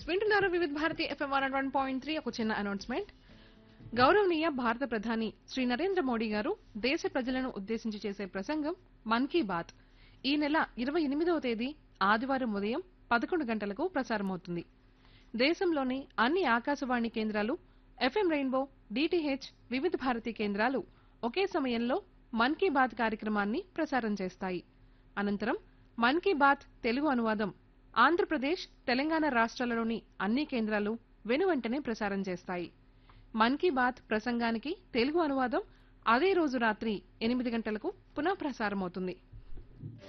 yes వింటున్నారు Vividh Bharati FM one one point three ఒక చిన్న అనౌన్స్మెంట్ గౌరవనీయ భారత ప్రధాని శ్రీ నరేంద్ర మోడీ గారు దేశ ప్రజలను ఉద్దేశించి చేసే ప్రసంగం మన్ కీ బాత్ ఈ నెల ఇరవై ఎనిమిదవ తేదీ ఆదివారం ఉదయం పదకొండు గంటలకు ప్రసారమవుతుంది దేశంలోని అన్ని ఆకాశవాణి కేంద్రాలు ఎఫ్ఎం రెయిన్బో డిటిహెచ్ వివిధ భారతి కేంద్రాలు ఒకే సమయంలో మన్ కీ బాత్ కార్యక్రమాన్ని ప్రసారం చేస్తాయి అనంతరం మన్ కీ బాత్ తెలుగు అనువాదం ఆంధ్రప్రదేశ్ తెలంగాణ రాష్ట్రాలలోని అన్ని కేంద్రాలు వెనువెంటనే ప్రసారం చేస్తాయి మన్ కీ బాత్ ప్రసంగానికి తెలుగు అనువాదం అదే రోజు రాత్రి ఎనిమిది గంటలకు పునః ప్రసారమవుతుంది